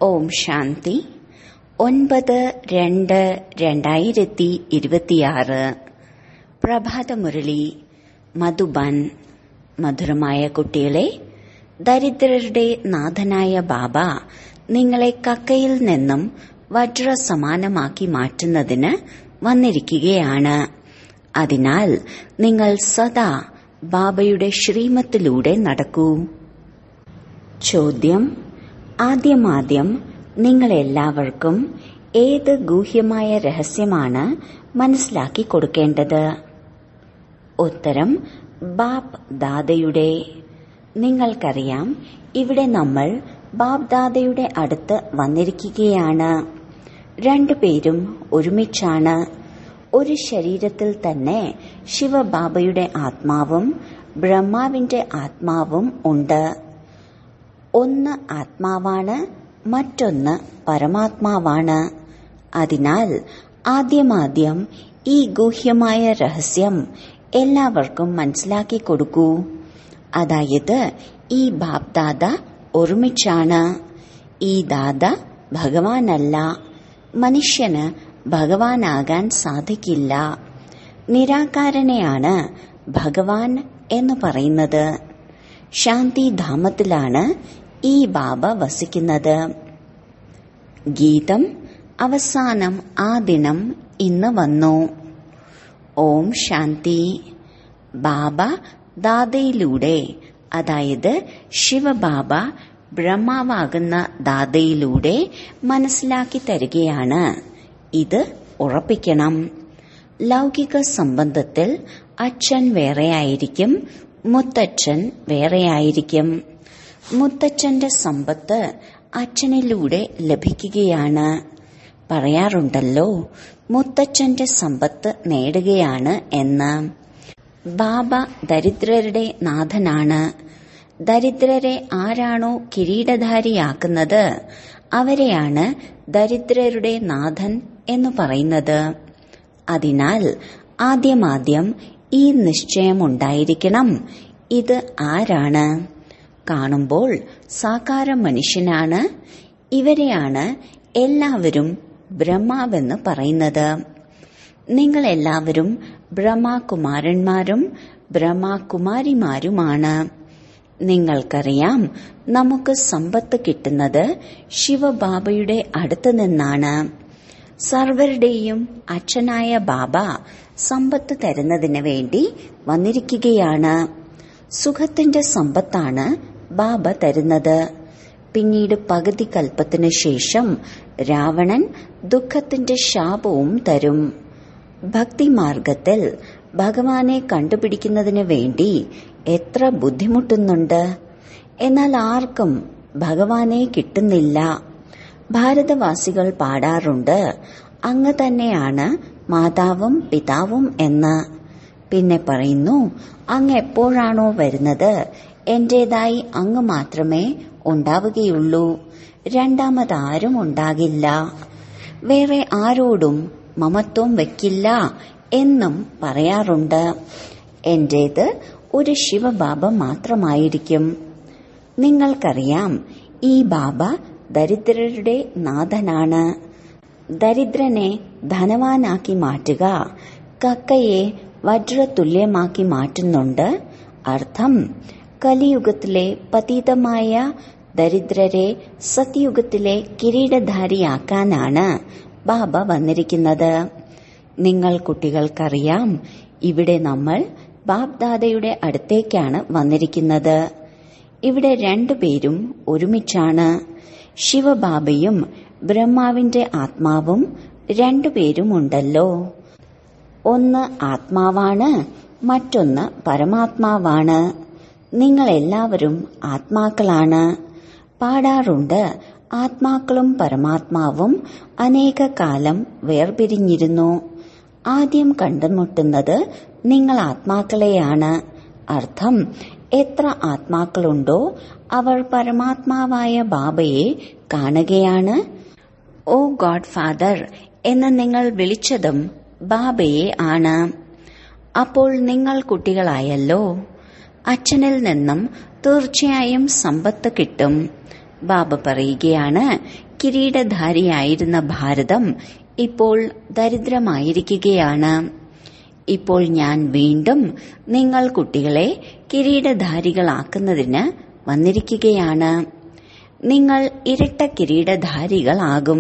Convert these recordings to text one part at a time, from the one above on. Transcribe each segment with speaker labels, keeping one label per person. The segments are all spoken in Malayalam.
Speaker 1: ഓം ശാന്തി ഒൻപത് രണ്ട് രണ്ടായിരത്തി ഇരുപത്തിയാറ് പ്രഭാതമുരളി മധുബൻ മധുരമായ കുട്ടികളെ ദരിദ്രരുടെ നാഥനായ ബാബ നിങ്ങളെ കക്കയിൽ നിന്നും വജ്രസമാനമാക്കി മാറ്റുന്നതിന് വന്നിരിക്കുകയാണ് അതിനാൽ നിങ്ങൾ സദാ ബാബയുടെ ശ്രീമത്തിലൂടെ നടക്കൂ ചോദ്യം ആദ്യമാദ്യം നിങ്ങളെല്ലാവർക്കും ഏത് ഗൂഹ്യമായ രഹസ്യമാണ് മനസ്സിലാക്കി കൊടുക്കേണ്ടത് ഉത്തരം ബാപ് ദാദയുടെ നിങ്ങൾക്കറിയാം ഇവിടെ നമ്മൾ ബാപ് ദാദയുടെ അടുത്ത് വന്നിരിക്കുകയാണ് രണ്ടുപേരും ഒരുമിച്ചാണ് ഒരു ശരീരത്തിൽ തന്നെ ശിവബാബയുടെ ആത്മാവും ബ്രഹ്മാവിന്റെ ആത്മാവും ഉണ്ട് ഒന്ന് ആത്മാവാണ് മറ്റൊന്ന് പരമാത്മാവാണ് അതിനാൽ ആദ്യമാദ്യം ഈ ഗൂഹ്യമായ രഹസ്യം എല്ലാവർക്കും മനസ്സിലാക്കി കൊടുക്കൂ അതായത് ഈ ബാപ്ദാദ ഒരുമിച്ചാണ് ഈ ദാദ ഭഗവാനല്ല മനുഷ്യന് ഭഗവാനാകാൻ സാധിക്കില്ല നിരാകാരനെയാണ് ഭഗവാൻ എന്ന് പറയുന്നത് ശാന്തിധാമത്തിലാണ് ഈ ബാബ വസിക്കുന്നത് ഗീതം അവസാനം ആ ദിനം ഇന്ന് വന്നു ഓം ശാന്തി ബാബ ദാദയിലൂടെ അതായത് ശിവബാബ ബ്രഹ്മാവാകുന്ന ദാദയിലൂടെ മനസ്സിലാക്കി തരികയാണ് ഇത് ഉറപ്പിക്കണം ലൗകിക സംബന്ധത്തിൽ അച്ഛൻ വേറെയായിരിക്കും മുത്തച്ഛൻ വേറെയായിരിക്കും മുത്തച്ഛന്റെ സമ്പത്ത് അച്ഛനിലൂടെ ലഭിക്കുകയാണ് പറയാറുണ്ടല്ലോ മുത്തച്ഛന്റെ സമ്പത്ത് നേടുകയാണ് എന്ന് ബാബ ദരിദ്രരുടെ നാഥനാണ് ദരിദ്രരെ ആരാണോ കിരീടധാരിയാക്കുന്നത് അവരെയാണ് ദരിദ്രരുടെ നാഥൻ എന്ന് പറയുന്നത് അതിനാൽ ആദ്യമാദ്യം ഈ നിശ്ചയമുണ്ടായിരിക്കണം ഇത് ആരാണ് കാണുമ്പോൾ സാകാര മനുഷ്യനാണ് ഇവരെയാണ് എല്ലാവരും ബ്രഹ്മാവെന്ന് പറയുന്നത് നിങ്ങൾ എല്ലാവരും ബ്രഹ്മാകുമാരന്മാരും ബ്രഹ്മാകുമാരിമാരുമാണ് നിങ്ങൾക്കറിയാം നമുക്ക് സമ്പത്ത് കിട്ടുന്നത് ശിവബാബയുടെ അടുത്ത് നിന്നാണ് സർവരുടെയും അച്ഛനായ ബാബ സമ്പത്ത് തരുന്നതിന് വേണ്ടി വന്നിരിക്കുകയാണ് സുഖത്തിന്റെ സമ്പത്താണ് ബാബ തരുന്നത് പിന്നീട് പകുതി കൽപ്പത്തിനു ശേഷം രാവണൻ ദുഃഖത്തിന്റെ ശാപവും തരും ഭക്തിമാർഗത്തിൽ ഭഗവാനെ കണ്ടുപിടിക്കുന്നതിന് വേണ്ടി എത്ര ബുദ്ധിമുട്ടുന്നുണ്ട് എന്നാൽ ആർക്കും ഭഗവാനെ കിട്ടുന്നില്ല ഭാരതവാസികൾ പാടാറുണ്ട് അങ്ങ് തന്നെയാണ് മാതാവും പിതാവും എന്ന് പിന്നെ പറയുന്നു അങ്ങ് എപ്പോഴാണോ വരുന്നത് എന്റേതായി അങ്ങ് മാത്രമേ ഉണ്ടാവുകയുള്ളൂ രണ്ടാമതാരും ഉണ്ടാകില്ല വേറെ ആരോടും മമത്വം വെക്കില്ല എന്നും പറയാറുണ്ട് എന്റേത് ഒരു ശിവബാബ മാത്രമായിരിക്കും നിങ്ങൾക്കറിയാം ഈ ബാബ ദരിദ്രരുടെ നാഥനാണ് ദരിദ്രനെ ധനവാനാക്കി മാറ്റുക കക്കയെ വജ്രതുല്യമാക്കി മാറ്റുന്നുണ്ട് അർത്ഥം കലിയുഗത്തിലെ പതീതമായ ദരിദ്രരെ സത്യുഗത്തിലെ കിരീടധാരിയാക്കാനാണ് ബാബ വന്നിരിക്കുന്നത് നിങ്ങൾ കുട്ടികൾക്കറിയാം ഇവിടെ നമ്മൾ ബാബ്ദാദയുടെ അടുത്തേക്കാണ് വന്നിരിക്കുന്നത് ഇവിടെ രണ്ടുപേരും ഒരുമിച്ചാണ് ശിവബാബയും ബ്രഹ്മാവിന്റെ ആത്മാവും രണ്ടുപേരുമുണ്ടല്ലോ ഒന്ന് ആത്മാവാണ് മറ്റൊന്ന് പരമാത്മാവാണ് നിങ്ങളെല്ലാവരും ആത്മാക്കളാണ് പാടാറുണ്ട് ആത്മാക്കളും പരമാത്മാവും അനേക കാലം വേർപിരിഞ്ഞിരുന്നു ആദ്യം കണ്ടുമുട്ടുന്നത് നിങ്ങൾ ആത്മാക്കളെയാണ് അർത്ഥം എത്ര ആത്മാക്കളുണ്ടോ അവർ പരമാത്മാവായ ബാബയെ കാണുകയാണ് ഓ ഗോഡ് ഫാദർ എന്ന് നിങ്ങൾ വിളിച്ചതും ബാബയെ ആണ് അപ്പോൾ നിങ്ങൾ കുട്ടികളായല്ലോ അച്ഛനിൽ നിന്നും തീർച്ചയായും സമ്പത്ത് കിട്ടും ബാബ പറയുകയാണ് കിരീടധാരിയായിരുന്ന ഭാരതം ഇപ്പോൾ ദരിദ്രമായിരിക്കുകയാണ് ഇപ്പോൾ ഞാൻ വീണ്ടും നിങ്ങൾ കുട്ടികളെ കിരീടധാരികളാക്കുന്നതിന് വന്നിരിക്കുകയാണ് നിങ്ങൾ ഇരട്ട കിരീടധാരികളാകും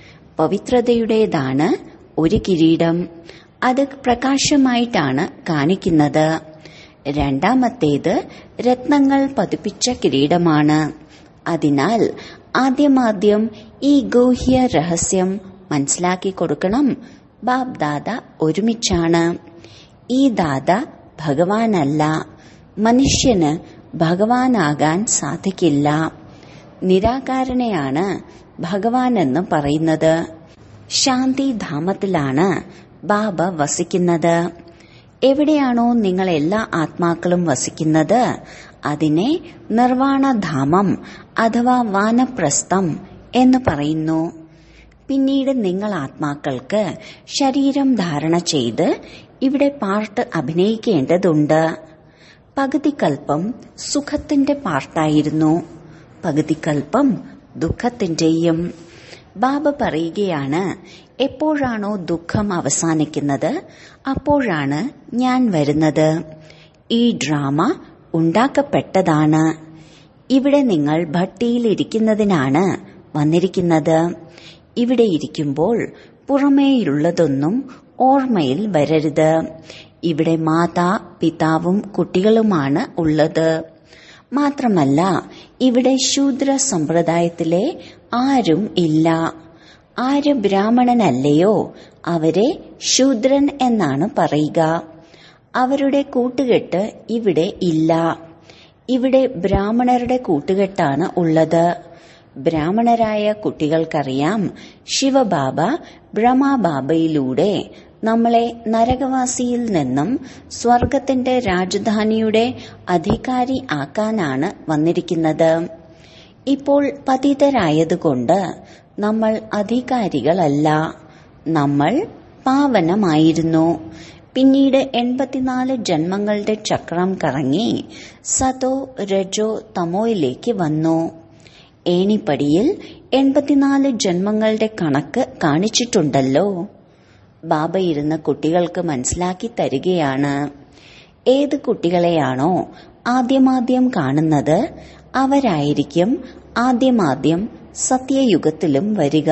Speaker 1: പവിത്രതയുടേതാണ് ഒരു കിരീടം അത് പ്രകാശമായിട്ടാണ് കാണിക്കുന്നത് രണ്ടാമത്തേത് രത്നങ്ങൾ പതിപ്പിച്ച കിരീടമാണ് അതിനാൽ ആദ്യമാദ്യം ഈ ഗൂഹ്യ രഹസ്യം മനസ്സിലാക്കി കൊടുക്കണം ബാബ് ദാദ ഒരുമിച്ചാണ് ഈ ദാദ ഭഗവാനല്ല മനുഷ്യന് ഭഗവാനാകാൻ സാധിക്കില്ല നിരാകാരനെയാണ് ഭഗവാൻ എന്ന് പറയുന്നത് ശാന്തിധാമത്തിലാണ് ബാബ വസിക്കുന്നത് എവിടെയാണോ നിങ്ങൾ എല്ലാ ആത്മാക്കളും വസിക്കുന്നത് അതിനെ നിർവാണധാമം അഥവാ വാനപ്രസ്ഥം എന്ന് പറയുന്നു പിന്നീട് നിങ്ങൾ ആത്മാക്കൾക്ക് ശരീരം ധാരണ ചെയ്ത് ഇവിടെ പാർട്ട് അഭിനയിക്കേണ്ടതുണ്ട് പകുതി കൽപ്പം സുഖത്തിന്റെ പാർട്ടായിരുന്നു പകുതി കൽപ്പം ദുഃഖത്തിന്റെയും ബാബ പറയുകയാണ് എപ്പോഴാണോ ദുഃഖം അവസാനിക്കുന്നത് അപ്പോഴാണ് ഞാൻ വരുന്നത് ഈ ഡ്രാമ ഉണ്ടാക്കപ്പെട്ടതാണ് ഇവിടെ നിങ്ങൾ ഭട്ടിയിൽ ഇരിക്കുന്നതിനാണ് വന്നിരിക്കുന്നത് ഇവിടെ ഇരിക്കുമ്പോൾ പുറമേയുള്ളതൊന്നും ഓർമ്മയിൽ വരരുത് ഇവിടെ മാതാ പിതാവും കുട്ടികളുമാണ് ഉള്ളത് മാത്രമല്ല ഇവിടെ ശൂദ്ര സമ്പ്രദായത്തിലെ ആരും ഇല്ല ആര് ബ്രാഹ്മണനല്ലയോ അവരെ ശൂദ്രൻ എന്നാണ് പറയുക അവരുടെ കൂട്ടുകെട്ട് ഇവിടെ ഇല്ല ഇവിടെ ബ്രാഹ്മണരുടെ കൂട്ടുകെട്ടാണ് ഉള്ളത് ബ്രാഹ്മണരായ കുട്ടികൾക്കറിയാം ശിവബാബ ബ്രഹ്മബാബയിലൂടെ നമ്മളെ നരകവാസിയിൽ നിന്നും സ്വർഗത്തിന്റെ രാജധാനിയുടെ അധികാരി ആക്കാനാണ് വന്നിരിക്കുന്നത് ഇപ്പോൾ പതിതരായതുകൊണ്ട് നമ്മൾ അധികാരികളല്ല നമ്മൾ പാവനമായിരുന്നു പിന്നീട് എൺപത്തിനാല് ജന്മങ്ങളുടെ ചക്രം കറങ്ങി സതോ രജോ തമോയിലേക്ക് വന്നു ഏണിപ്പടിയിൽ എൺപത്തിനാല് ജന്മങ്ങളുടെ കണക്ക് കാണിച്ചിട്ടുണ്ടല്ലോ ബാബ ഇരുന്ന് കുട്ടികൾക്ക് മനസ്സിലാക്കി തരികയാണ് ഏത് കുട്ടികളെയാണോ ആദ്യമാദ്യം കാണുന്നത് അവരായിരിക്കും ആദ്യമാദ്യം സത്യയുഗത്തിലും വരിക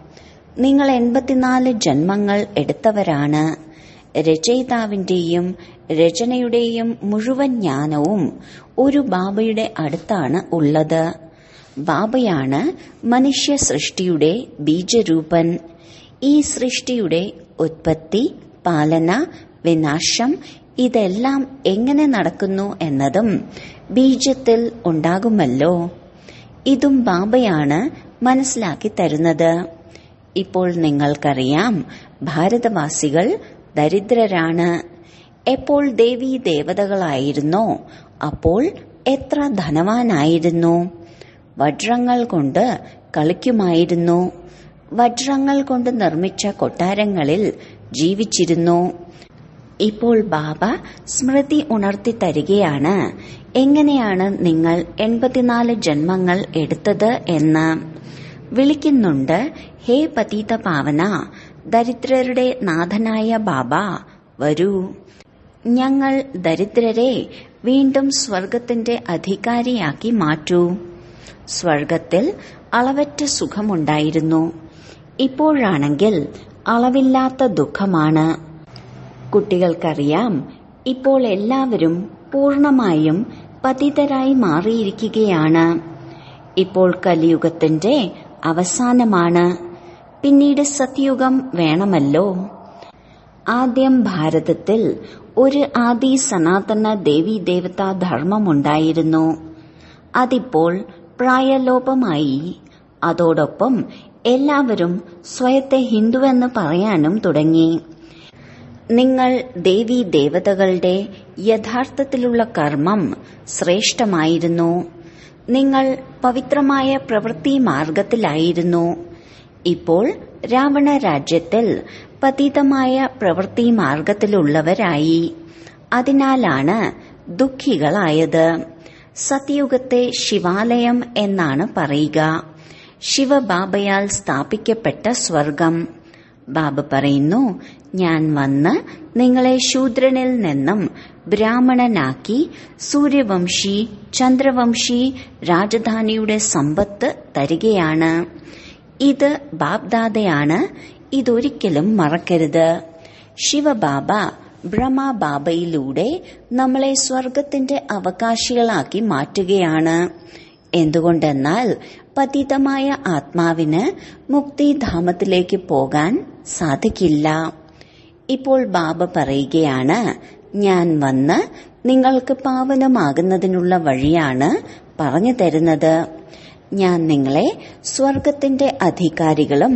Speaker 1: നിങ്ങൾ എൺപത്തിനാല് ജന്മങ്ങൾ എടുത്തവരാണ് രചയിതാവിന്റെയും രചനയുടെയും മുഴുവൻ ജ്ഞാനവും ഒരു ബാബയുടെ അടുത്താണ് ഉള്ളത് ബാബയാണ് മനുഷ്യ സൃഷ്ടിയുടെ ബീജരൂപൻ ഈ സൃഷ്ടിയുടെ ഉത്പത്തി പാലന വിനാശം ഇതെല്ലാം എങ്ങനെ നടക്കുന്നു എന്നതും ബീജത്തിൽ ഉണ്ടാകുമല്ലോ ഇതും ബാബയാണ് മനസ്സിലാക്കി തരുന്നത് ഇപ്പോൾ നിങ്ങൾക്കറിയാം ഭാരതവാസികൾ ദരിദ്രരാണ് എപ്പോൾ ദേവീ ദേവതകളായിരുന്നോ അപ്പോൾ എത്ര ധനവാനായിരുന്നു വജ്രങ്ങൾ കൊണ്ട് കളിക്കുമായിരുന്നു വജ്രങ്ങൾ കൊണ്ട് നിർമ്മിച്ച കൊട്ടാരങ്ങളിൽ ജീവിച്ചിരുന്നു ഇപ്പോൾ ബാബ സ്മൃതി ഉണർത്തി തരികയാണ് എങ്ങനെയാണ് നിങ്ങൾ എൺപത്തിനാല് ജന്മങ്ങൾ എടുത്തത് എന്ന് വിളിക്കുന്നുണ്ട് ഹേ പതീത പാവന ദരിദ്രരുടെ നാഥനായ ബാബ വരൂ ഞങ്ങൾ ദരിദ്രരെ വീണ്ടും സ്വർഗത്തിന്റെ അധികാരിയാക്കി മാറ്റൂ സ്വർഗത്തിൽ അളവറ്റ സുഖമുണ്ടായിരുന്നു ഇപ്പോഴാണെങ്കിൽ അളവില്ലാത്ത ദുഃഖമാണ് കുട്ടികൾക്കറിയാം ഇപ്പോൾ എല്ലാവരും പൂർണമായും പതിതരായി മാറിയിരിക്കുകയാണ് ഇപ്പോൾ കലിയുഗത്തിന്റെ അവസാനമാണ് പിന്നീട് സത്യുഗം വേണമല്ലോ ആദ്യം ഭാരതത്തിൽ ഒരു ആദി സനാതന ദേവീ ദേവതാ ധർമ്മമുണ്ടായിരുന്നു അതിപ്പോൾ പ്രായലോപമായി അതോടൊപ്പം എല്ലാവരും സ്വയത്തെ ഹിന്ദുവെന്ന് പറയാനും തുടങ്ങി നിങ്ങൾ ദേവീ ദേവതകളുടെ യഥാർത്ഥത്തിലുള്ള കർമ്മം ശ്രേഷ്ഠമായിരുന്നു നിങ്ങൾ പവിത്രമായ പ്രവൃത്തി മാർഗത്തിലായിരുന്നു ഇപ്പോൾ രാവണ രാജ്യത്തിൽ പതിതമായ പ്രവൃത്തി മാർഗത്തിലുള്ളവരായി അതിനാലാണ് ദുഃഖികളായത് സത്യുഗത്തെ ശിവാലയം എന്നാണ് പറയുക ശിവബാബയാൽ സ്ഥാപിക്കപ്പെട്ട സ്വർഗം ബാബ പറയുന്നു ഞാൻ വന്ന് നിങ്ങളെ ശൂദ്രനിൽ നിന്നും ബ്രാഹ്മണനാക്കി സൂര്യവംശി ചന്ദ്രവംശി രാജധാനിയുടെ സമ്പത്ത് തരികയാണ് ഇത് ബാബ്ദാദയാണ് ഇതൊരിക്കലും മറക്കരുത് ശിവബാബ ബ്രഹ്മബാബയിലൂടെ നമ്മളെ സ്വർഗത്തിന്റെ അവകാശികളാക്കി മാറ്റുകയാണ് എന്തുകൊണ്ടെന്നാൽ പതിതമായ ആത്മാവിന് മുക്തിധാമത്തിലേക്ക് പോകാൻ സാധിക്കില്ല ഇപ്പോൾ ബാബ പറയുകയാണ് ഞാൻ വന്ന് നിങ്ങൾക്ക് പാവനമാകുന്നതിനുള്ള വഴിയാണ് പറഞ്ഞു തരുന്നത് ഞാൻ നിങ്ങളെ സ്വർഗത്തിന്റെ അധികാരികളും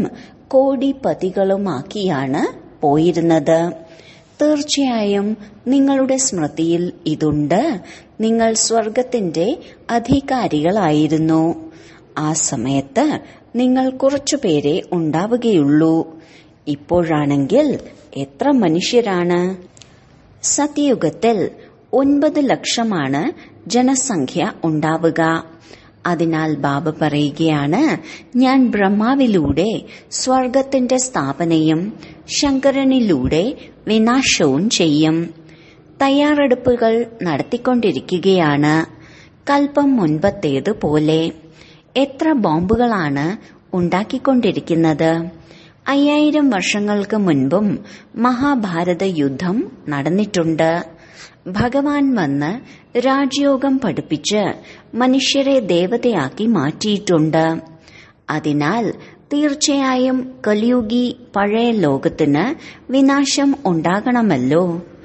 Speaker 1: കോടിപതികളുമാക്കിയാണ് പോയിരുന്നത് തീർച്ചയായും നിങ്ങളുടെ സ്മൃതിയിൽ ഇതുണ്ട് നിങ്ങൾ സ്വർഗത്തിന്റെ അധികാരികളായിരുന്നു ആ സമയത്ത് നിങ്ങൾ കുറച്ചുപേരെ ഉണ്ടാവുകയുള്ളൂ ഇപ്പോഴാണെങ്കിൽ എത്ര മനുഷ്യരാണ് സത്യയുഗത്തിൽ ഒൻപത് ലക്ഷമാണ് ജനസംഖ്യ ഉണ്ടാവുക അതിനാൽ ബാബ പറയുകയാണ് ഞാൻ ബ്രഹ്മാവിലൂടെ സ്വർഗത്തിന്റെ സ്ഥാപനയും ശങ്കരനിലൂടെ വിനാശവും ചെയ്യും തയ്യാറെടുപ്പുകൾ നടത്തിക്കൊണ്ടിരിക്കുകയാണ് കൽപ്പം മുൻപത്തേതുപോലെ എത്ര ബോംബുകളാണ് ഉണ്ടാക്കിക്കൊണ്ടിരിക്കുന്നത് അയ്യായിരം വർഷങ്ങൾക്ക് മുൻപും മഹാഭാരത യുദ്ധം നടന്നിട്ടുണ്ട് ഭഗവാൻ വന്ന് രാജയോഗം പഠിപ്പിച്ച് മനുഷ്യരെ ദേവതയാക്കി മാറ്റിയിട്ടുണ്ട് അതിനാൽ തീർച്ചയായും കലിയുഗി പഴയ ലോകത്തിന് വിനാശം ഉണ്ടാകണമല്ലോ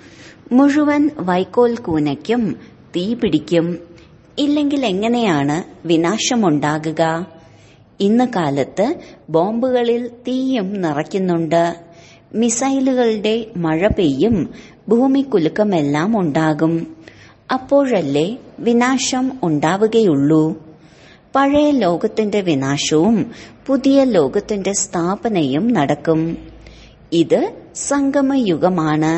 Speaker 1: മുഴുവൻ വൈക്കോൽ കൂനയ്ക്കും തീ പിടിക്കും ഇല്ലെങ്കിൽ എങ്ങനെയാണ് വിനാശമുണ്ടാകുക ഇന്ന് കാലത്ത് ബോംബുകളിൽ തീയും നിറയ്ക്കുന്നുണ്ട് മിസൈലുകളുടെ മഴ പെയ്യും ഭൂമിക്കുലുക്കമെല്ലാം ഉണ്ടാകും അപ്പോഴല്ലേ വിനാശം ഉണ്ടാവുകയുള്ളൂ പഴയ ലോകത്തിന്റെ വിനാശവും പുതിയ ലോകത്തിന്റെ സ്ഥാപനയും നടക്കും ഇത് സംഗമയുഗമാണ്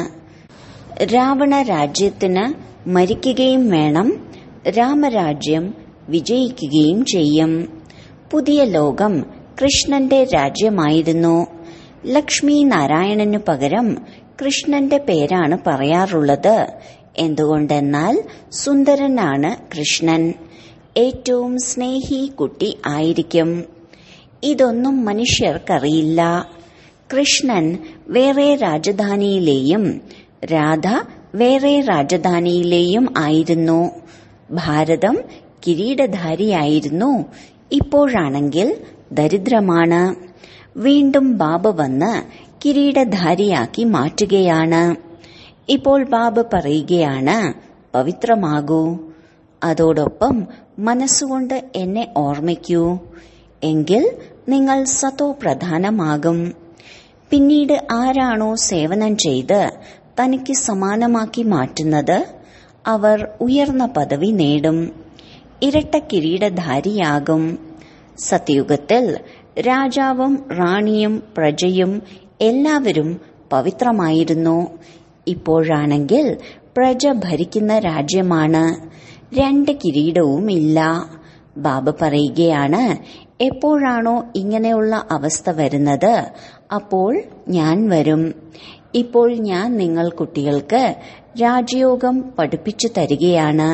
Speaker 1: രാവണ രാജ്യത്തിന് മരിക്കുകയും വേണം രാമരാജ്യം വിജയിക്കുകയും ചെയ്യും പുതിയ ലോകം കൃഷ്ണന്റെ രാജ്യമായിരുന്നു ലക്ഷ്മി നാരായണനു പകരം കൃഷ്ണന്റെ പേരാണ് പറയാറുള്ളത് എന്തുകൊണ്ടെന്നാൽ സുന്ദരനാണ് കൃഷ്ണൻ ഏറ്റവും സ്നേഹി കുട്ടി ആയിരിക്കും ഇതൊന്നും മനുഷ്യർക്കറിയില്ല കൃഷ്ണൻ വേറെ രാജധാനിയിലെയും രാധ വേറെ രാജധാനിയിലെയും ആയിരുന്നു ഭാരതം കിരീടധാരിയായിരുന്നു ഇപ്പോഴാണെങ്കിൽ ദരിദ്രമാണ് വീണ്ടും ബാബ വന്ന് കിരീടധാരിയാക്കി മാറ്റുകയാണ് ഇപ്പോൾ ബാബ പറയുകയാണ് പവിത്രമാകൂ അതോടൊപ്പം മനസ്സുകൊണ്ട് എന്നെ ഓർമ്മിക്കൂ എങ്കിൽ നിങ്ങൾ സതോ പ്രധാനമാകും പിന്നീട് ആരാണോ സേവനം ചെയ്ത് തനിക്ക് സമാനമാക്കി മാറ്റുന്നത് അവർ ഉയർന്ന പദവി നേടും ഇരട്ട കിരീടധാരിയാകും സത്യയുഗത്തിൽ രാജാവും റാണിയും പ്രജയും എല്ലാവരും പവിത്രമായിരുന്നു ഇപ്പോഴാണെങ്കിൽ പ്രജ ഭരിക്കുന്ന രാജ്യമാണ് രണ്ട് കിരീടവും ഇല്ല ബാബ പറയുകയാണ് എപ്പോഴാണോ ഇങ്ങനെയുള്ള അവസ്ഥ വരുന്നത് അപ്പോൾ ഞാൻ വരും ഇപ്പോൾ ഞാൻ നിങ്ങൾ കുട്ടികൾക്ക് രാജയോഗം പഠിപ്പിച്ചു തരികയാണ്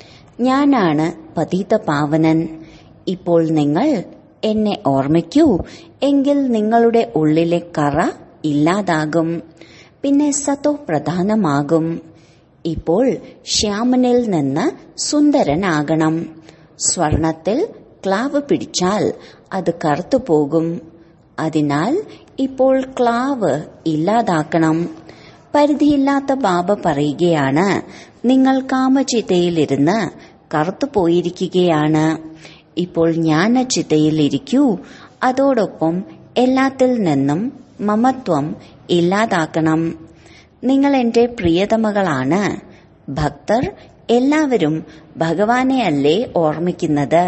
Speaker 1: ഞാനാണ് പതീത പാവനൻ ഇപ്പോൾ നിങ്ങൾ എന്നെ ഓർമ്മിക്കൂ എങ്കിൽ നിങ്ങളുടെ ഉള്ളിലെ കറ ഇല്ലാതാകും പിന്നെ സത്തോ പ്രധാനമാകും ഇപ്പോൾ ശ്യാമനിൽ നിന്ന് സുന്ദരനാകണം സ്വർണത്തിൽ ക്ലാവ് പിടിച്ചാൽ അത് കറുത്തുപോകും അതിനാൽ ഇപ്പോൾ ക്ലാവ് ഇല്ലാതാക്കണം പരിധിയില്ലാത്ത ബാബ പറയുകയാണ് നിങ്ങൾ കാമചിതയിലിരുന്ന് കറുത്തുപോയിരിക്കുകയാണ് ഇപ്പോൾ ജ്ഞാനചിതയിൽ ഇരിക്കൂ അതോടൊപ്പം എല്ലാത്തിൽ നിന്നും മമത്വം ഇല്ലാതാക്കണം നിങ്ങൾ എന്റെ പ്രിയതമകളാണ് ഭക്തർ എല്ലാവരും ഭഗവാനെ അല്ലേ ഓർമ്മിക്കുന്നത്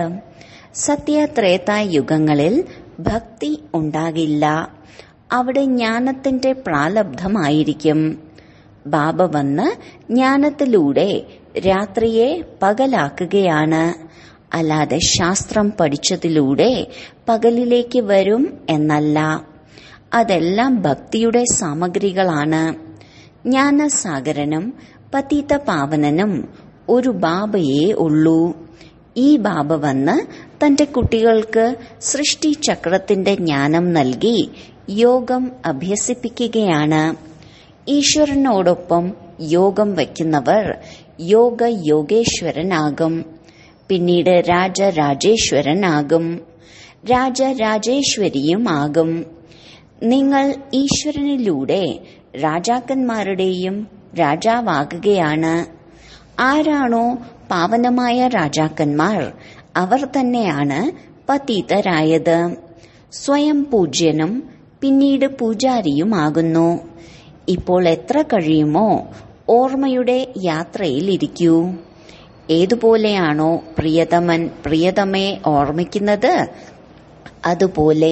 Speaker 1: സത്യത്രേത യുഗങ്ങളിൽ ഭക്തി ഉണ്ടാകില്ല അവിടെ ജ്ഞാനത്തിന്റെ പ്രാലബ്ധമായിരിക്കും ബാബ വന്ന് ജ്ഞാനത്തിലൂടെ രാത്രിയെ പകലാക്കുകയാണ് അല്ലാതെ ശാസ്ത്രം പഠിച്ചതിലൂടെ പകലിലേക്ക് വരും എന്നല്ല അതെല്ലാം ഭക്തിയുടെ സാമഗ്രികളാണ് ജ്ഞാനസാഗരനും പതീത പാവനനും ഒരു ബാബയേ ഉള്ളൂ ഈ ബാബ വന്ന് തന്റെ കുട്ടികൾക്ക് സൃഷ്ടി ചക്രത്തിന്റെ ജ്ഞാനം നൽകി യോഗം അഭ്യസിപ്പിക്കുകയാണ് ഈശ്വരനോടൊപ്പം യോഗം വയ്ക്കുന്നവർ യോഗ യോഗേശ്വരനാകും പിന്നീട് രാജരാജേശ്വരനാകും രാജരാജേശ്വരിയുമാകും നിങ്ങൾ ഈശ്വരനിലൂടെ രാജാക്കന്മാരുടെയും രാജാവാകുകയാണ് ആരാണോ പാവനമായ രാജാക്കന്മാർ അവർ തന്നെയാണ് പതീതരായത് സ്വയം പൂജ്യനും പിന്നീട് പൂജാരിയുമാകുന്നു ഇപ്പോൾ എത്ര കഴിയുമോ ഓർമ്മയുടെ യാത്രയിൽ ഇരിക്കൂ ഏതുപോലെയാണോ പ്രിയതമൻ പ്രിയതമയെ ഓർമ്മിക്കുന്നത് അതുപോലെ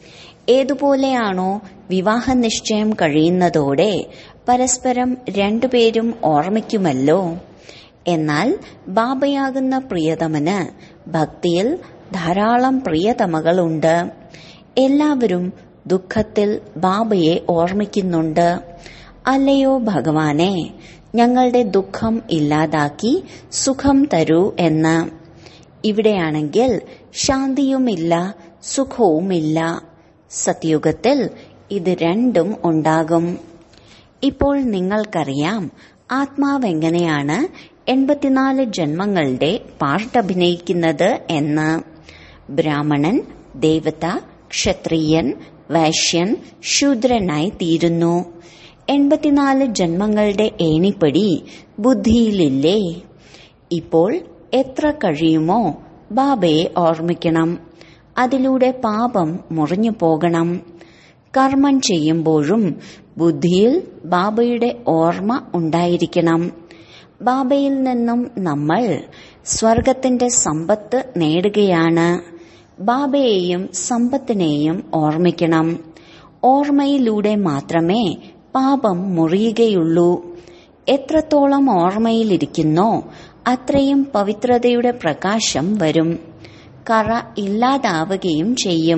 Speaker 1: ഏതുപോലെയാണോ വിവാഹ നിശ്ചയം കഴിയുന്നതോടെ പരസ്പരം രണ്ടുപേരും ഓർമ്മിക്കുമല്ലോ എന്നാൽ ബാബയാകുന്ന പ്രിയതമന് ഭക്തിയിൽ ധാരാളം പ്രിയതമകളുണ്ട് എല്ലാവരും ദുഃഖത്തിൽ ബാബയെ ഓർമ്മിക്കുന്നുണ്ട് അല്ലയോ ഭഗവാനെ ഞങ്ങളുടെ ദുഃഖം ഇല്ലാതാക്കി സുഖം തരൂ എന്ന് ഇവിടെയാണെങ്കിൽ ശാന്തിയുമില്ല സുഖവുമില്ല സത്യുഗത്തിൽ ഇത് രണ്ടും ഉണ്ടാകും ഇപ്പോൾ നിങ്ങൾക്കറിയാം ആത്മാവെങ്ങനെയാണ് എൺപത്തിനാല് ജന്മങ്ങളുടെ പാർട്ട് അഭിനയിക്കുന്നത് എന്ന് ബ്രാഹ്മണൻ ദേവത ക്ഷത്രിയൻ വൈശ്യൻ ശൂദ്രനായി തീരുന്നു എൺപത്തിനാല് ജന്മങ്ങളുടെ ഏണിപ്പടി ബുദ്ധിയിലില്ലേ ഇപ്പോൾ എത്ര കഴിയുമോ ബാബയെ ഓർമ്മിക്കണം അതിലൂടെ പാപം മുറിഞ്ഞു പോകണം കർമ്മം ചെയ്യുമ്പോഴും ബുദ്ധിയിൽ ബാബയുടെ ഓർമ്മ ഉണ്ടായിരിക്കണം ബാബയിൽ നിന്നും നമ്മൾ സ്വർഗത്തിന്റെ സമ്പത്ത് നേടുകയാണ് ബാബയെയും സമ്പത്തിനെയും ഓർമ്മിക്കണം ഓർമ്മയിലൂടെ മാത്രമേ പാപം മുറിയുകയുള്ളൂ എത്രത്തോളം ഓർമ്മയിലിരിക്കുന്നോ അത്രയും പവിത്രതയുടെ പ്രകാശം വരും കറ ഇല്ലാതാവുകയും ചെയ്യും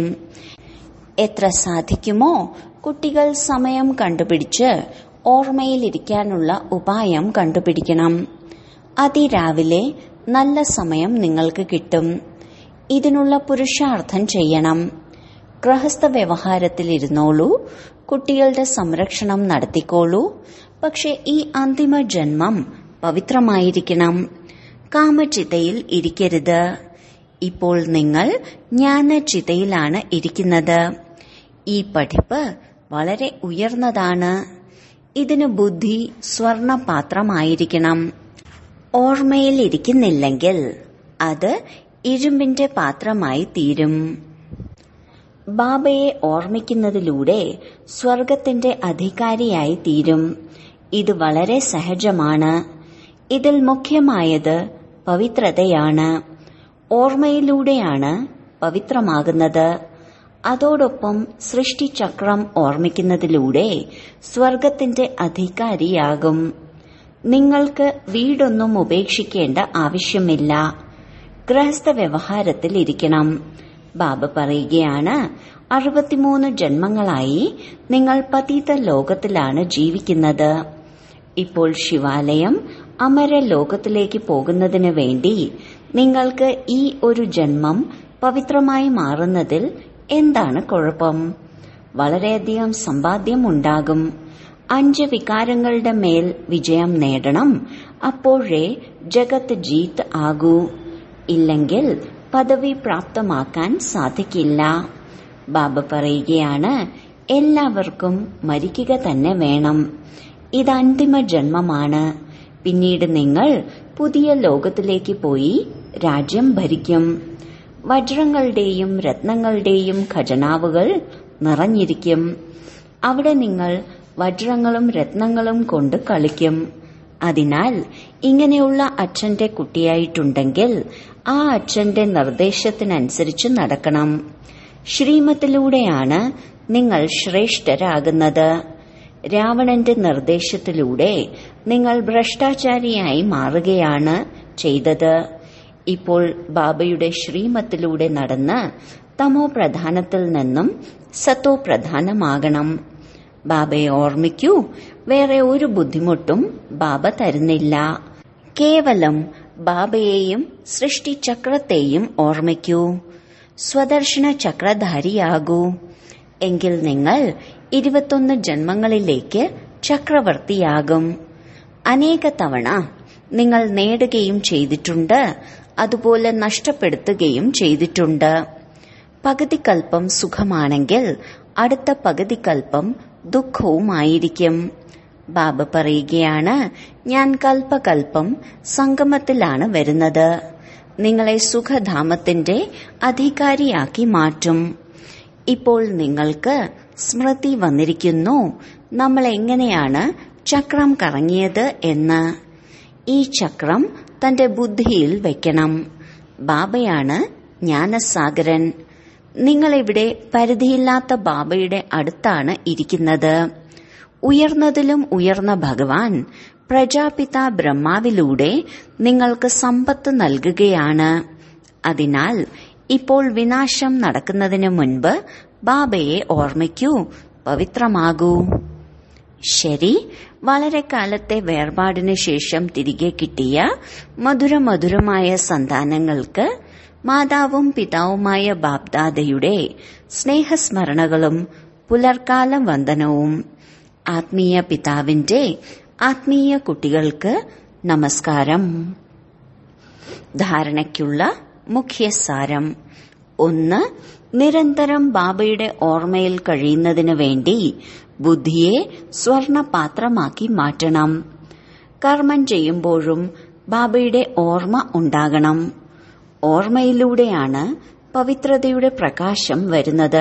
Speaker 1: എത്ര സാധിക്കുമോ കുട്ടികൾ സമയം കണ്ടുപിടിച്ച് ഓർമ്മയിലിരിക്കാനുള്ള ഉപായം കണ്ടുപിടിക്കണം അതിരാവിലെ നല്ല സമയം നിങ്ങൾക്ക് കിട്ടും ഇതിനുള്ള പുരുഷാർത്ഥം ചെയ്യണം ഗൃഹസ്ഥ വ്യവഹാരത്തിലിരുന്നോളൂ കുട്ടികളുടെ സംരക്ഷണം നടത്തിക്കോളൂ പക്ഷെ ഈ അന്തിമ ജന്മം പവിത്രമായിരിക്കണം കാമചിതയിൽ ഇരിക്കരുത് ഇപ്പോൾ നിങ്ങൾ ജ്ഞാനചിതയിലാണ് ഇരിക്കുന്നത് ഈ പഠിപ്പ് വളരെ ഉയർന്നതാണ് ഇതിന് ബുദ്ധി സ്വർണപാത്രമായിരിക്കണം ഓർമ്മയിൽ ഇരിക്കുന്നില്ലെങ്കിൽ അത് ഇരുമ്പിന്റെ പാത്രമായി തീരും ബാബയെ ഓർമ്മിക്കുന്നതിലൂടെ സ്വർഗത്തിന്റെ അധികാരിയായി തീരും ഇത് വളരെ സഹജമാണ് ഇതിൽ മുഖ്യമായത് പവിത്രതയാണ് ഓർമ്മയിലൂടെയാണ് പവിത്രമാകുന്നത് അതോടൊപ്പം സൃഷ്ടിചക്രം ഓർമ്മിക്കുന്നതിലൂടെ സ്വർഗത്തിന്റെ അധികാരിയാകും നിങ്ങൾക്ക് വീടൊന്നും ഉപേക്ഷിക്കേണ്ട ആവശ്യമില്ല ഗൃഹസ്ഥ വ്യവഹാരത്തിൽ ഇരിക്കണം ബാബ പറയുകയാണ് അറുപത്തിമൂന്ന് ജന്മങ്ങളായി നിങ്ങൾ പതീത ലോകത്തിലാണ് ജീവിക്കുന്നത് ഇപ്പോൾ ശിവാലയം അമര ലോകത്തിലേക്ക് പോകുന്നതിന് വേണ്ടി നിങ്ങൾക്ക് ഈ ഒരു ജന്മം പവിത്രമായി മാറുന്നതിൽ എന്താണ് കുഴപ്പം വളരെയധികം സമ്പാദ്യം ഉണ്ടാകും അഞ്ച് വികാരങ്ങളുടെ മേൽ വിജയം നേടണം അപ്പോഴേ ജഗത്ത് ജീത്ത് ആകൂ ഇല്ലെങ്കിൽ പദവി പ്രാപ്തമാക്കാൻ സാധിക്കില്ല ബാബ പറയുകയാണ് എല്ലാവർക്കും മരിക്കുക തന്നെ വേണം ഇത് അന്തിമ ജന്മമാണ് പിന്നീട് നിങ്ങൾ പുതിയ ലോകത്തിലേക്ക് പോയി രാജ്യം ഭരിക്കും വജ്രങ്ങളുടെയും രത്നങ്ങളുടെയും ഖജനാവുകൾ നിറഞ്ഞിരിക്കും അവിടെ നിങ്ങൾ വജ്രങ്ങളും രത്നങ്ങളും കൊണ്ട് കളിക്കും അതിനാൽ ഇങ്ങനെയുള്ള അച്ഛന്റെ കുട്ടിയായിട്ടുണ്ടെങ്കിൽ ആ അച്ഛന്റെ നിർദ്ദേശത്തിനനുസരിച്ച് നടക്കണം ശ്രീമത്തിലൂടെയാണ് നിങ്ങൾ ശ്രേഷ്ഠരാകുന്നത് രാവണന്റെ നിർദ്ദേശത്തിലൂടെ നിങ്ങൾ ഭ്രഷ്ടാചാരിയായി മാറുകയാണ് ചെയ്തത് ഇപ്പോൾ ബാബയുടെ ശ്രീമത്തിലൂടെ നടന്ന് തമോ പ്രധാനത്തിൽ നിന്നും സത്തോ പ്രധാനമാകണം ബാബയെ ഓർമ്മിക്കൂ വേറെ ഒരു ബുദ്ധിമുട്ടും ബാബ തരുന്നില്ല കേവലം ബാബയെയും സൃഷ്ടിചക്രത്തെയും ഓർമ്മിക്കൂ സ്വദർശന ചക്രധാരിയാകൂ എങ്കിൽ നിങ്ങൾ ഇരുപത്തൊന്ന് ജന്മങ്ങളിലേക്ക് ചക്രവർത്തിയാകും അനേക തവണ നിങ്ങൾ നേടുകയും ചെയ്തിട്ടുണ്ട് അതുപോലെ നഷ്ടപ്പെടുത്തുകയും ചെയ്തിട്ടുണ്ട് പകുതി കൽപ്പം സുഖമാണെങ്കിൽ അടുത്ത പകുതി കൽപ്പം ദുഃഖവുമായിരിക്കും ബാബ പറയുകയാണ് ഞാൻ കൽപ്പകൽപ്പം സംഗമത്തിലാണ് വരുന്നത് നിങ്ങളെ സുഖധാമത്തിന്റെ അധികാരിയാക്കി മാറ്റും ഇപ്പോൾ നിങ്ങൾക്ക് സ്മൃതി വന്നിരിക്കുന്നു നമ്മൾ എങ്ങനെയാണ് ചക്രം കറങ്ങിയത് എന്ന് ഈ ചക്രം തന്റെ ബുദ്ധിയിൽ വെക്കണം ബാബയാണ് ജ്ഞാനസാഗരൻ നിങ്ങളിവിടെ പരിധിയില്ലാത്ത ബാബയുടെ അടുത്താണ് ഇരിക്കുന്നത് ഉയർന്നതിലും ഉയർന്ന ഭഗവാൻ പ്രജാപിത ബ്രഹ്മാവിലൂടെ നിങ്ങൾക്ക് സമ്പത്ത് നൽകുകയാണ് അതിനാൽ ഇപ്പോൾ വിനാശം നടക്കുന്നതിന് മുൻപ് ബാബയെ ഓർമ്മിക്കൂ പവിത്രമാകൂ ശരി വളരെ കാലത്തെ വേർപാടിന് ശേഷം തിരികെ കിട്ടിയ മധുരമധുരമായ സന്താനങ്ങൾക്ക് മാതാവും പിതാവുമായ ബാബ്ദാദയുടെ സ്നേഹസ്മരണകളും പുലർക്കാല വന്ദനവും ആത്മീയ പിതാവിന്റെ ആത്മീയ കുട്ടികൾക്ക് നമസ്കാരം ധാരണയ്ക്കുള്ള മുഖ്യസാരം ഒന്ന് നിരന്തരം ബാബയുടെ ഓർമ്മയിൽ കഴിയുന്നതിനു വേണ്ടി ബുദ്ധിയെ സ്വർണപാത്രമാക്കി മാറ്റണം കർമ്മം ചെയ്യുമ്പോഴും ബാബയുടെ ഓർമ്മ ഉണ്ടാകണം ഓർമ്മയിലൂടെയാണ് പവിത്രതയുടെ പ്രകാശം വരുന്നത്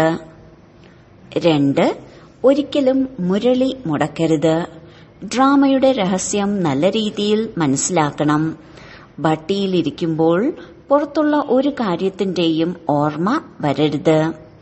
Speaker 1: രണ്ട് ഒരിക്കലും മുരളി മുടക്കരുത് ഡ്രാമയുടെ രഹസ്യം നല്ല രീതിയിൽ മനസ്സിലാക്കണം ഭട്ടിയിലിരിക്കുമ്പോൾ പുറത്തുള്ള ഒരു കാര്യത്തിന്റെയും ഓർമ്മ വരരുത്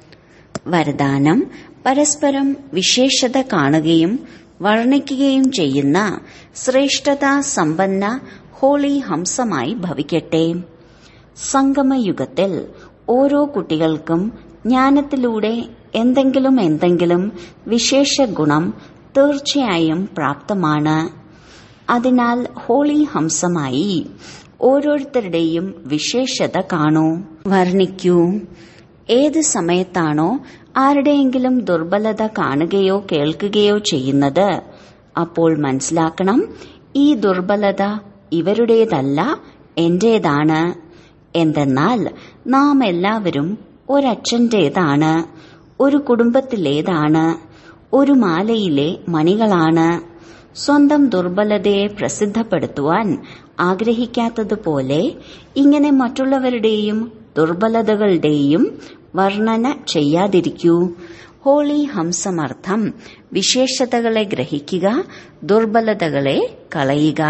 Speaker 1: വരദാനം പരസ്പരം വിശേഷത കാണുകയും വർണ്ണിക്കുകയും ചെയ്യുന്ന ശ്രേഷ്ഠത സമ്പന്ന ഹോളി ഹംസമായി ഭവിക്കട്ടെ സംഗമയുഗത്തിൽ ഓരോ കുട്ടികൾക്കും ജ്ഞാനത്തിലൂടെ എന്തെങ്കിലും എന്തെങ്കിലും വിശേഷ ഗുണം തീർച്ചയായും പ്രാപ്തമാണ് അതിനാൽ ഹോളി ഹംസമായി ഓരോരുത്തരുടെയും വിശേഷത കാണൂ വർണ്ണിക്കൂ ഏത് സമയത്താണോ ആരുടെയെങ്കിലും ദുർബലത കാണുകയോ കേൾക്കുകയോ ചെയ്യുന്നത് അപ്പോൾ മനസ്സിലാക്കണം ഈ ദുർബലത ഇവരുടേതല്ല എന്റേതാണ് എന്തെന്നാൽ നാം എല്ലാവരും ഒരച്ഛന്റേതാണ് ഒരു കുടുംബത്തിലേതാണ് ഒരു മാലയിലെ മണികളാണ് സ്വന്തം ദുർബലതയെ പ്രസിദ്ധപ്പെടുത്തുവാൻ ആഗ്രഹിക്കാത്തതുപോലെ ഇങ്ങനെ മറ്റുള്ളവരുടെയും ദുർബലതകളുടെയും വർണ്ണന ചെയ്യാതിരിക്കൂ ഹോളി ഹംസമർത്ഥം വിശേഷതകളെ ഗ്രഹിക്കുക ദുർബലതകളെ കളയുക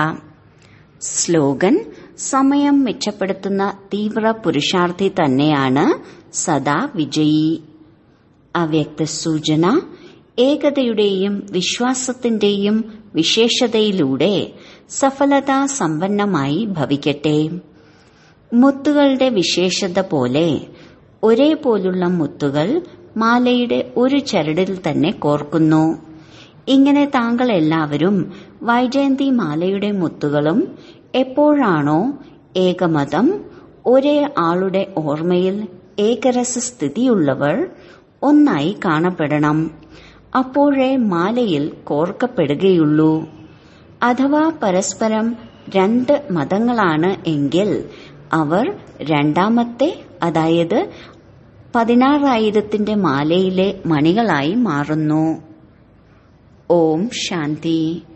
Speaker 1: സ്ലോഗൻ സമയം മെച്ചപ്പെടുത്തുന്ന തീവ്ര പുരുഷാർത്ഥി തന്നെയാണ് സദാ വിജയി അവ്യക്ത സൂചന ഏകതയുടെയും വിശ്വാസത്തിന്റെയും വിശേഷതയിലൂടെ സഫലതാ സമ്പന്നമായി ഭവിക്കട്ടെ മുത്തുകളുടെ വിശേഷത പോലെ ഒരേപോലുള്ള മുത്തുകൾ മാലയുടെ ഒരു ചരടിൽ തന്നെ കോർക്കുന്നു ഇങ്ങനെ താങ്കൾ എല്ലാവരും വൈജയന്തി മാലയുടെ മുത്തുകളും എപ്പോഴാണോ ഏകമതം ഒരേ ആളുടെ ഓർമ്മയിൽ ഏകരസ സ്ഥിതിയുള്ളവർ ഒന്നായി കാണപ്പെടണം അപ്പോഴേ മാലയിൽ കോർക്കപ്പെടുകയുള്ളൂ അഥവാ പരസ്പരം രണ്ട് മതങ്ങളാണ് എങ്കിൽ അവർ രണ്ടാമത്തെ അതായത് പതിനാറായിരത്തിന്റെ മാലയിലെ മണികളായി മാറുന്നു ഓം ശാന്തി